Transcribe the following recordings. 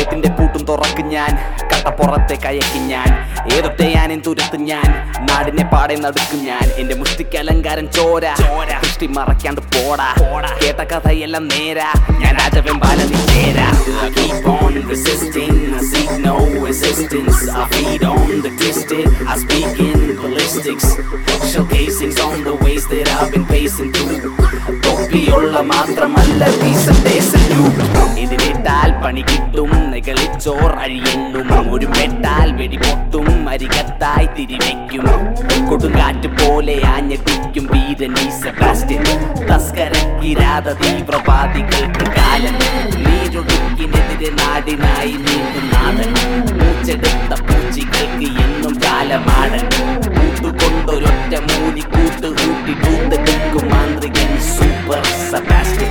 ഗേറ്റിന്റെ പൂട്ടും തുറക്കും ഞാൻ കട്ടപ്പുറത്തെ കയക്കും ഞാൻ ഏതൊക്കെ ഞാനും തുരത്തും ഞാൻ നാടിനെ പാടെ നടുക്കും ഞാൻ എന്റെ മുഷ്ടിക്ക് അലങ്കാരം ചോര ദൃഷ്ടി മറക്കാണ്ട് പോടാ കേട്ട കഥയെല്ലാം നേരാ ഞാൻ രാജവെമ്പാല ചേരാ Keep on resisting, I seek no resistance I feed on the twisted, I speak in ballistics Showcasing on the ways that I've been pacing through തൊപ്പിയുള്ള മാത്രമല്ല റീസന്റെ സല്യൂട്ട് ഇതിലിട്ടാൽ പണി കിട്ടും നികളിച്ചോർ അഴിയെണ്ണും ഒരു മെട്ടാൽ വെടിപൊട്ടും അരികത്തായി തിരിവെക്കും കൊടുങ്കാറ്റ് പോലെ ആഞ്ഞടിക്കും വീരൻ ഈ സെബാസ്റ്റ്യൻ തസ്കര കിരാത തീവ്രവാദികൾക്ക് കാലം നീരൊടുക്കിനെതിരെ നാടിനായി നീന്തും നാടൻ മൂച്ചെടുത്ത പൂച്ചികൾക്ക് എന്നും കാലമാണ് കൂട്ടുകൊണ്ടൊരൊറ്റ മൂലി കൂട്ട് കൂട്ടി കൂത്തെടുക്കും മാന്ത്രികൻ സൂപ്പർ സെബാസ്റ്റ്യൻ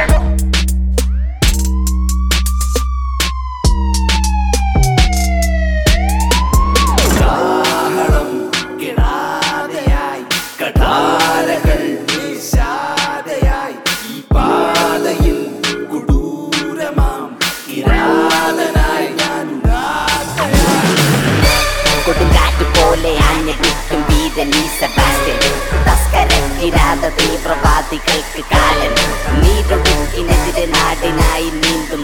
കാഹളം കിടാതെയായി കഠാരകൾ വീശാതെയായി ഈ പാതയിൽ കൊടൂരമാം കിരാതനായി ഞാൻ കൊടുങ്കാറ്റ് പോലെ ആഞ്ഞടിക്കും വീരൻ ഈ സെബാസ്റ്റ്യൻ തസ്കരത്തിരാത തീവ്രവാദികൾക്ക് കാലൻ നീരൊടുക്കിനെതിരെ നാടിനായി നീന്തും